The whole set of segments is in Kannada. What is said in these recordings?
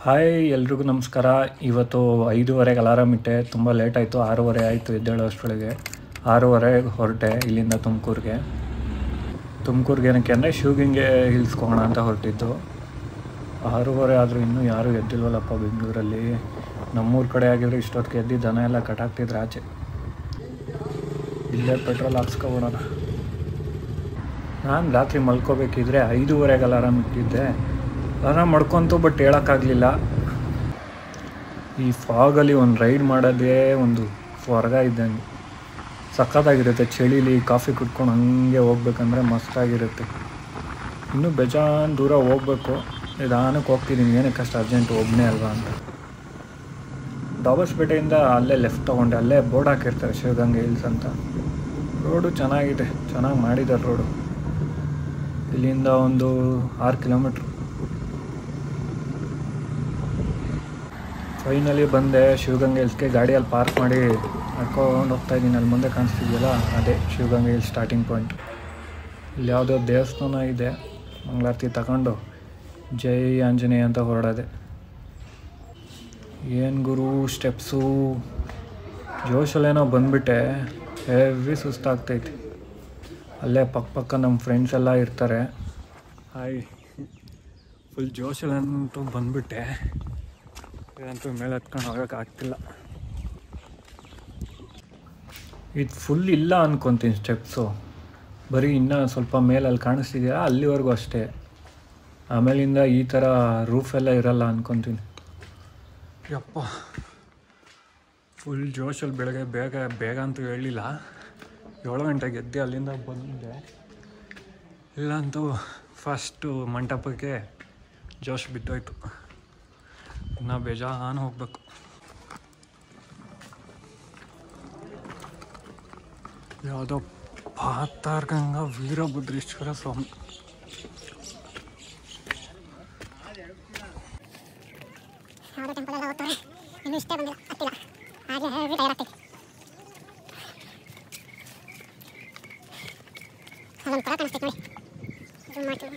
ಹಾಯ್ ಎಲ್ರಿಗೂ ನಮಸ್ಕಾರ ಇವತ್ತು ಐದೂವರೆಗೆ ಅಲಾರಾಮ್ ಇಟ್ಟೆ ತುಂಬ ಲೇಟ್ ಆಯಿತು ಆರೂವರೆ ಆಯಿತು ಎದ್ದೇಳೋ ಅಷ್ಟರೊಳಗೆ ಆರೂವರೆಗೆ ಹೊರಟೆ ಇಲ್ಲಿಂದ ತುಮಕೂರಿಗೆ ತುಮಕೂರಿಗೆ ಏನಕ್ಕೆ ಅಂದರೆ ಶಿವಗಂಗೆ ಹಿಲ್ಸ್ಕೋಣ ಅಂತ ಹೊರಟಿದ್ದು ಆರೂವರೆ ಆದರೂ ಇನ್ನೂ ಯಾರೂ ಎದ್ದಿಲ್ವಲ್ಲಪ್ಪ ಬೆಂಗಳೂರಲ್ಲಿ ನಮ್ಮೂರ ಕಡೆ ಆಗಿದ್ರೆ ಇಷ್ಟೊತ್ತಿಗೆ ಎದ್ದು ದನ ಎಲ್ಲ ಕಟಾಕ್ತಿದ್ರು ಆಚೆ ಇಲ್ಲೇ ಪೆಟ್ರೋಲ್ ಹಾಕ್ಸ್ಕೊಬೋಣ ನಾನು ರಾತ್ರಿ ಮಲ್ಕೋಬೇಕಿದ್ರೆ ಐದೂವರೆಗೆ ಅಲಾರಾಮ್ ಇಟ್ಟಿದ್ದೆ ಅಲಾರಾಮ್ ಮಾಡ್ಕೊಂತು ಬಟ್ ಹೇಳೋಕ್ಕಾಗಲಿಲ್ಲ ಈ ಫಾಗಲ್ಲಿ ಒಂದು ರೈಡ್ ಮಾಡೋದೇ ಒಂದು ಸ್ವರ್ಗ ಇದ್ದಂಗೆ ಸಖತ್ತಾಗಿರುತ್ತೆ ಚಳಿಲಿ ಕಾಫಿ ಕುಟ್ಕೊಂಡು ಹಂಗೆ ಹೋಗ್ಬೇಕಂದ್ರೆ ಮಸ್ತಾಗಿರುತ್ತೆ ಇನ್ನೂ ಬೇಜಾನ್ ದೂರ ಹೋಗ್ಬೇಕು ನಿಧಾನಕ್ಕೆ ಹೋಗ್ತಿದ್ದೀನಿ ಏನಕ್ಕೆ ಅಷ್ಟು ಅರ್ಜೆಂಟ್ ಒಬ್ಬನೇ ಅಲ್ವಾ ಅಂತ ಡಾಬಸ್ಪೇಟೆಯಿಂದ ಅಲ್ಲೇ ಲೆಫ್ಟ್ ತೊಗೊಂಡೆ ಅಲ್ಲೇ ಬೋರ್ಡ್ ಹಾಕಿರ್ತಾರೆ ಶಿವಗಂಗೆ ಹಿಲ್ಸ್ ಅಂತ ರೋಡು ಚೆನ್ನಾಗಿದೆ ಚೆನ್ನಾಗಿ ಮಾಡಿದ್ದಾರೆ ರೋಡು ಇಲ್ಲಿಂದ ಒಂದು ಆರು ಕಿಲೋಮೀಟ್ರ್ ಫೈನಲಿ ಬಂದೆ ಶಿವಗಂಗೆ ಹಿಲ್ಸ್ಗೆ ಗಾಡಿಯಲ್ಲಿ ಪಾರ್ಕ್ ಮಾಡಿ ನಡ್ಕೊಂಡು ಹೋಗ್ತಾ ಇದ್ದೀನಿ ಅಲ್ಲಿ ಮುಂದೆ ಕಾಣಿಸ್ತಿದೆಯಲ್ಲ ಅದೇ ಶಿವಗಂಗೆ ಹಿಲ್ಸ್ ಸ್ಟಾರ್ಟಿಂಗ್ ಪಾಯಿಂಟ್ ಇಲ್ಲಿ ಯಾವುದೋ ದೇವಸ್ಥಾನ ಇದೆ ಮಂಗಳಾರತಿ ತಗೊಂಡು ಜೈ ಆಂಜನೇಯ ಅಂತ ಹೊರಡೋದೆ ಏನು ಗುರು ಸ್ಟೆಪ್ಸು ಜೋಶಲ್ಲೇನೋ ಬಂದುಬಿಟ್ಟೆ ಹೆವಿ ಸುಸ್ತಾಗ್ತೈತಿ ಅಲ್ಲೇ ಪಕ್ಕ ಪಕ್ಕ ನಮ್ಮ ಫ್ರೆಂಡ್ಸ್ ಎಲ್ಲ ಇರ್ತಾರೆ ಹಾಯ್ ಫುಲ್ ಜೋಶಲ್ಲಂತೂ ಬಂದುಬಿಟ್ಟೆ ಇದಂತೂ ಮೇಲೆ ಹತ್ಕೊಂಡು ಹೋಗೋಕೆ ಆಗ್ತಿಲ್ಲ ಇದು ಫುಲ್ ಇಲ್ಲ ಅನ್ಕೊತೀನಿ ಸ್ಟೆಪ್ಸು ಬರೀ ಇನ್ನೂ ಸ್ವಲ್ಪ ಮೇಲೆ ಅಲ್ಲಿ ಕಾಣಿಸ್ತಿದೆಯಾ ಅಲ್ಲಿವರೆಗೂ ಅಷ್ಟೇ ಆಮೇಲಿಂದ ಈ ಥರ ರೂಫ್ ಎಲ್ಲ ಇರಲ್ಲ ಅನ್ಕೊತೀನಿ ಯಪ್ಪ ಫುಲ್ ಜೋಶಲ್ಲಿ ಬೆಳಗ್ಗೆ ಬೇಗ ಬೇಗ ಅಂತೂ ಹೇಳಿಲ್ಲ ಏಳು ಗಂಟೆಗೆ ಎದ್ದು ಅಲ್ಲಿಂದ ಬಂದೆ ಇಲ್ಲಂತೂ ಫಸ್ಟು ಮಂಟಪಕ್ಕೆ ಜೋಶ್ ಬಿದ್ದೋಯ್ತು ಇನ್ನು ಬೇಜಾನು ಹೋಗ್ಬೇಕು ಯಾವುದೋ ಪಾತಾರ್ಗಂಗ ವೀರಭದ್ರೇಶ್ವರ ಸ್ವಾಮಿ ಯಾವುದೋ ಟೆಂಪಲ್ ಎಲ್ಲ ಹೋಗ್ತಾರೆ ಇನ್ನೂ ಇಷ್ಟೇ ಬಂದಿಲ್ಲ ಹತ್ತಿಲ್ಲ ಹಾಗೆ ಹೆವಿ ಟೈರ್ ಆಗ್ತೈತಿ ಅಲ್ಲೊಂದು ಕೊಳ ಕಾಣಿಸ್ತೈತೆ ನೋಡಿ ಜೂಮ್ ಮಾಡ್ತೀವಿ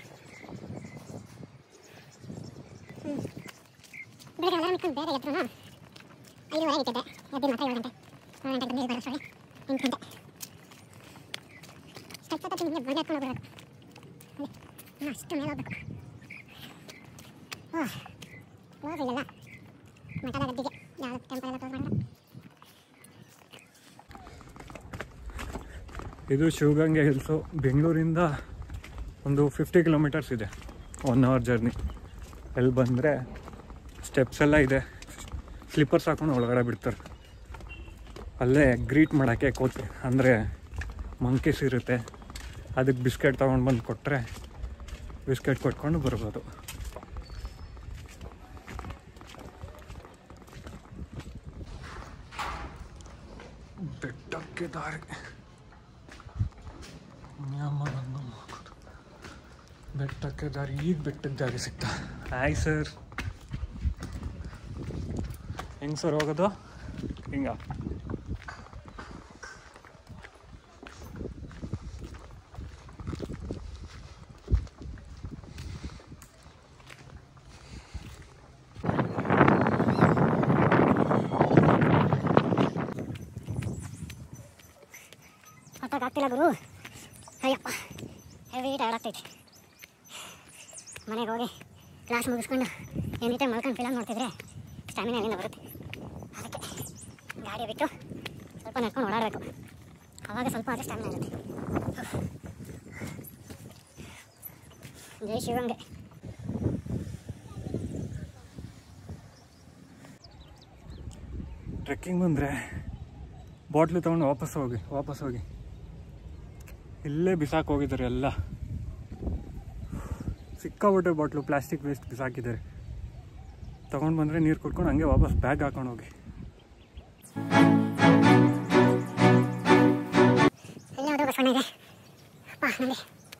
ಹ್ಞೂ ಬೆಳಗ್ಗೆ ಅಲಾರಾಮ್ ಇಟ್ಕೊಂಡು ಬೇಗ ಎದ್ರು ಐದುವರೆಗೆ ಇಟ್ಟಿದ್ದೆ ಎದ್ದು ಮಾತ್ರ ಏಳು ಗಂಟೆ ಏಳು ಗಂಟೆಗೆ ನೀರು ಬರೋ ಸಾರಿ ಎಂಟು ಗಂಟೆ ಸ್ಟೆಪ್ಸ್ ಹತ್ತಿ ನಿಮಗೆ ಬಂದು ಎತ್ಕೊಂಡು ಹೋಗ್ಬೇಕು ಅಲ್ಲಿ ಅಷ್ಟು ಮೇಲೆ ಹೋಗ್ಬೇಕು ಓಹ್ ಕ್ಲೋಸ್ ಇಲ್ಲಲ್ಲ ಮಠದ ಗದ್ದಿಗೆ ಯಾವ ಟೆಂಪಲ್ ಎಲ್ಲ ಕ್ಲೋಸ್ ಮಾಡಿಲ್ಲ ಇದು ಶಿವಗಂಗೆ ಹಿಲ್ಸು ಬೆಂಗಳೂರಿಂದ ಒಂದು ಫಿಫ್ಟಿ ಕಿಲೋಮೀಟರ್ಸ್ ಇದೆ ಒನ್ ಅವರ್ ಜರ್ನಿ ಎಲ್ಲಿ ಬಂದರೆ ಸ್ಟೆಪ್ಸ್ ಎಲ್ಲ ಇದೆ ಸ್ಲಿಪ್ಪರ್ಸ್ ಹಾಕೊಂಡು ಒಳಗಡೆ ಬಿಡ್ತಾರೆ ಅಲ್ಲೇ ಗ್ರೀಟ್ ಮಾಡೋಕ್ಕೆ ಕೋತಿ ಅಂದರೆ ಮಂಕೀಸ್ ಇರುತ್ತೆ ಅದಕ್ಕೆ ಬಿಸ್ಕೆಟ್ ತೊಗೊಂಡು ಬಂದು ಕೊಟ್ಟರೆ ಬಿಸ್ಕೆಟ್ ಕೊಟ್ಕೊಂಡು ಬರ್ಬೋದು ಬೆಟ್ಟಕ್ಕೆ ದಾರಿ ನಿಯಮವನ್ನು ಮಾಡೋದು. ಬೆಟ್ಟಕ್ಕೆ ದಾರಿ ಈಗ ಬೆಟ್ಟಕ್ಕೆ ದಾರಿ ಸಿಗ್ತಾ ಹಾಯ್ ಸರ್ ಹೆಂಗೆ ಸರ್ ಹೋಗೋದು ಹಿಂಗ ಹತ್ತಕ್ಕಾಗ್ತಿಲ್ಲ ಗುರು ಅಯ್ಯಪ್ಪ ಹೆವಿ ಟೈರ್ಡ್ ಆಗ್ತೈತಿ ಮನೆಗೆ ಹೋಗಿ ಕ್ಲಾಸ್ ಮುಗಿಸ್ಕೊಂಡು ಎನಿ ಟೈಮ್ ಮಲ್ಕೊಂಡು ಫಿಲಮ್ ನೋಡ್ತಿದ್ರೆ ಸ್ಟಾಮಿನಾ ಎಲ್ಲಿಂದ ಬರುತ್ತೆ ಅದಕ್ಕೆ ಗಾಡಿ ಬಿಟ್ಟು ಸ್ವಲ್ಪ ನಡ್ಕೊಂಡು ಓಡಾಡಬೇಕು ಆವಾಗ ಸ್ವಲ್ಪ ಆದರೆ ಸ್ಟಾಮಿನಾ ಇರುತ್ತೆ ಉಫ್. ಜೈ ಶಿವಂಗೆ ಟ್ರೆಕ್ಕಿಂಗ್ ಬಂದರೆ ಬಾಟ್ಲು ತೊಗೊಂಡು ವಾಪಸ್ ಹೋಗಿ ವಾಪಸ್ ಹೋಗಿ ಇಲ್ಲೇ ಬಿಸಾಕ್ ಹೋಗಿದ್ದಾರೆ ಎಲ್ಲ ಸಿಕ್ಕಾಬಿಟ್ಟೆ ಬಾಟ್ಲು ಪ್ಲಾಸ್ಟಿಕ್ ವೇಸ್ಟ್ ಬಿಸಾಕಿದ್ದಾರೆ ತೊಗೊಂಡು ಬಂದರೆ ನೀರು ಕುಡ್ಕೊಂಡು ಹಂಗೆ ವಾಪಸ್ ಬ್ಯಾಗ್ ಹಾಕೊಂಡು ಹೋಗಿ ಇಲ್ಲಿ ಯಾವುದೋ ಬಸವಣ್ಣ ಇದೆ ಅಪ್ಪ ನನಗೆ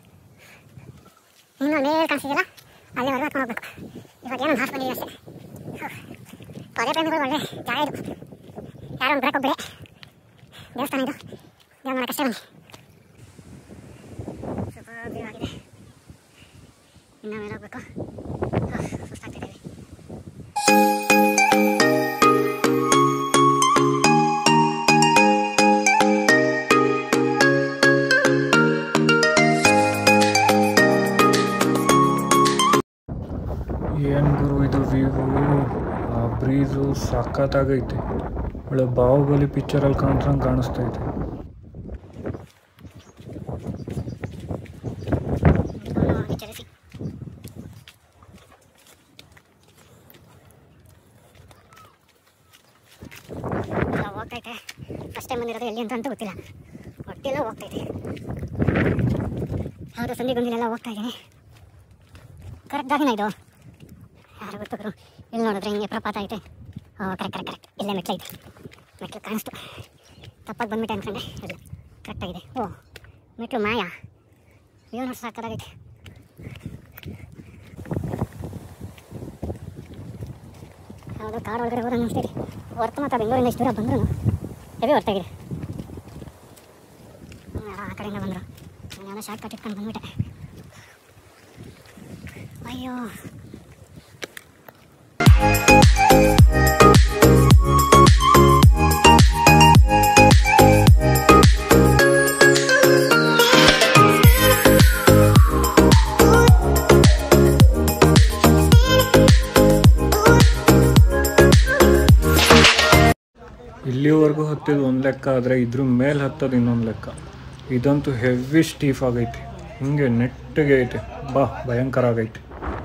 ಇನ್ನೂ ಮೇಲೆ ಕಾಣಿಸಿದಿಲ್ಲ ಅಲ್ಲಿವರೆಗೂ ಹಾಕೊಂಡು ಹೋಗ್ಬೇಕು ಇವಾಗ ಏನೋ ಹಾಸ್ ಬಂದಿದೆ ಅಷ್ಟೇ ಉಫ್. ಪದೇ ಪ್ರೇಮಿಗಳು ಒಳ್ಳೆ ಜಾಗ ಇದು ಯಾರೋ ಒಂದು ಬರಕೊಬ್ಬರೆ ದೇವಸ್ಥಾನ ಇದು ದೇವ್ರ ಮಾಡೋಕ್ಕಷ್ಟೇ ಬನ್ನಿ ಸ್ವಲ್ಪ view ಆಗಿದೆ ಇನ್ನು ಮೇಲೆ ಹೋಗ್ಬೇಕು ಉಫ್, ಸುಸ್ತಾಗ್ತಿದ್ದೀವಿ ಗುರು ಇದು ವ್ಯೂ ಆ ಬ್ರೀಸು ಸಖತ್ತಾಗೈತೆ ಒಳ್ಳೆ ಬಾಹುಬಲಿ ಪಿಕ್ಚರಲ್ಲಿ ಕಾಣ್ಸಂಗೆ ಕಾಣಿಸ್ತೈತೆ ಚಲಿಸಿ ಎಲ್ಲ ಹೋಗ್ತೈತೆ ಫಸ್ಟ್ ಟೈಮ್ ಬಂದಿರೋದು ಎಲ್ಲಿ ಅಂತ ಅಂತೂ ಗೊತ್ತಿಲ್ಲ ಹೊಟ್ಟೆಲ್ಲ ಹೋಗ್ತೈತೆ ಹೌದು ಸಂಧಿ ಗೊಂದಿಲೆಲ್ಲ ಹೋಗ್ತಾ ಇದ್ದೀನಿ ಕರೆಕ್ಟ್ ದಾರಿನ ಇದು ಯಾರು ಗೊತ್ತು ಗುರು ಇಲ್ಲಿ ನೋಡಿದ್ರೆ ಹಿಂಗೆ ಪ್ರಪಾತ ಐತೆ ಓ ಕರೆಕ್ಟ್ ಕರೆಕ್ಟ್ ಕರೆಕ್ಟ್ ಇಲ್ಲೇ ಮೆಟ್ಲು ಐತೆ ಮೆಟ್ಲು ಕಾಣಿಸ್ತು ತಪ್ಪಾಗಿ ಬಂದ್ಬಿಟ್ಟೆ ಅನ್ಕೊಂಡೆ ಇಲ್ಲ ಕರೆಕ್ಟಾಗಿದೆ ಓ ಮೆಟ್ಲು ಮಾಯಾ ವ್ಯೂ ನೋಡಿ ಸಾಕಾಗೈತೆ ಹೌದು ಕಾರ್ ಒಳಗಡೆ ಹೋದ್ರೆ ಅನಿಸ್ತೀರಿ ಹೊರ್ತು ಮತ್ತು ಬೆಂಗಳೂರಿಂದ ಇಷ್ಟು ದೂರ ಬಂದ್ರು ಹೆವಿ ಹೊರ್ತಾಗಿದೆ ಯಾರೋ ಆ ಕಡೆಯಿಂದ ಬಂದರು ನಾನು ಶಾರ್ಟ್ ಕಟ್ ಇಟ್ಕೊಂಡು ಬಂದ್ಬಿಟ್ಟೆ ಅಯ್ಯೋ ಇಲ್ಲಿವರೆಗೂ ಹತ್ತಿದ್ದು ಒಂದು ಲೆಕ್ಕ ಆದರೆ ಇದ್ರ ಮೇಲೆ ಹತ್ತೋದು ಇನ್ನೊಂದು ಲೆಕ್ಕ ಇದಂತೂ ಹೆವಿ ಸ್ಟೀಫ್ ಆಗೈತೆ ಹಿಂಗೆ ನೆಟ್ಟಗೆ ಐತೆ ಬಾ ಭಯಂಕರ ಆಗೈತೆ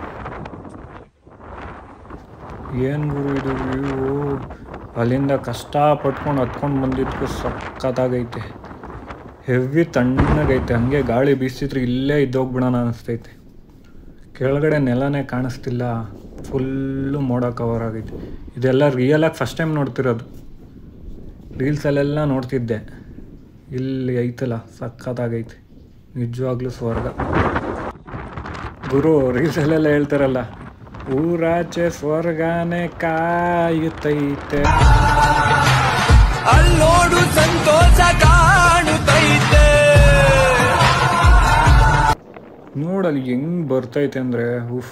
ಏನು ಗುರು ಇದು ವ್ಯೂ ಅಲ್ಲಿಂದ ಕಷ್ಟ ಪಟ್ಕೊಂಡು ಹತ್ಕೊಂಡು ಬಂದಿದ್ದಕ್ಕೂ ಸಖತ್ತಾಗೈತೆ ಹೆವಿ ತಣ್ಣಗೈತೆ ಹಂಗೆ ಗಾಳಿ ಬೀಸಿದ್ರೆ ಇಲ್ಲೇ ಇದ್ದೋಗ್ಬಿಡೋಣ ಅನಿಸ್ತೈತೆ ಕೆಳಗಡೆ ನೆಲನೇ ಕಾಣಿಸ್ತಿಲ್ಲ ಫುಲ್ಲು ಮೋಡ ಕವರ್ ಆಗೈತೆ ಇದೆಲ್ಲ ರಿಯಲಾಗಿ ಫಸ್ಟ್ ಟೈಮ್ ನೋಡ್ತಿರೋದು ರೀಲ್ಸಲ್ಲೆಲ್ಲ ನೋಡ್ತಿದ್ದೆ ಇಲ್ಲಿ ಐತಲ್ಲ ಸಖತ್ತಾಗೈತೆ ನಿಜವಾಗ್ಲೂ ಸ್ವರ್ಗ ಗುರು ರೀಲ್ಸಲ್ಲೆಲ್ಲ ಹೇಳ್ತಾರಲ್ಲ ಊರಾಚೆ ಸ್ವರ್ಗನೇ ಕಾಯುತ್ತೈತೆ ಅಲ್ಲೋಡು ಸಂತೋಷ ಕಾಣುತ್ತೈತೆ ನೋಡಲ್ಲಿ ಹೆಂಗ್ ಬರ್ತೈತೆ ಅಂದ್ರೆ ಉಫ್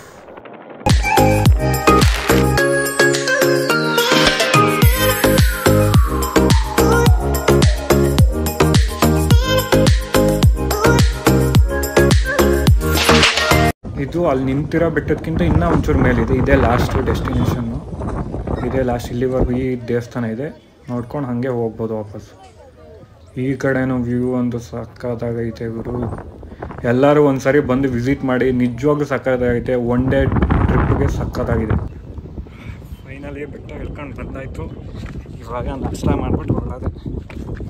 ಇದು ಅಲ್ಲಿ ನಿಂತಿರೋ ಬೆಟ್ಟದಕ್ಕಿಂತ ಇನ್ನೂ ಒಂಚೂರು ಮೇಲಿದೆ ಇದೇ ಲಾಸ್ಟ್ ಡೆಸ್ಟಿನೇಷನ್ನು ಇದೇ ಲಾಸ್ಟ್ ಇಲ್ಲಿವರೆಗೂ ಈ ದೇವಸ್ಥಾನ ಇದೆ ನೋಡ್ಕೊಂಡು ಹಾಗೆ ಹೋಗ್ಬೋದು ವಾಪಸ್ ಈ ಕಡೆನೂ ವ್ಯೂ ಒಂದು ಸಕ್ಕತ್ತಾಗೈತೆ ಗುರು ಎಲ್ಲರೂ ಒಂದ್ಸರಿ ಬಂದು ವಿಸಿಟ್ ಮಾಡಿ ನಿಜವಾಗ್ಲೂ ಸಕ್ಕತ್ತಾಗೈತೆ ಒನ್ ಡೇ ಟ್ರಿಪ್ಗೆ ಸಕ್ಕತ್ತಾಗಿದೆ ಫೈನಲಿ ಬೆಟ್ಟ ಇಳ್ಕೊಂಡು ಬಂದಾಯಿತು ಇವಾಗ ನಾಷ್ಟ ಮಾಡಿಬಿಟ್ಟು ಹೊರಡೋದು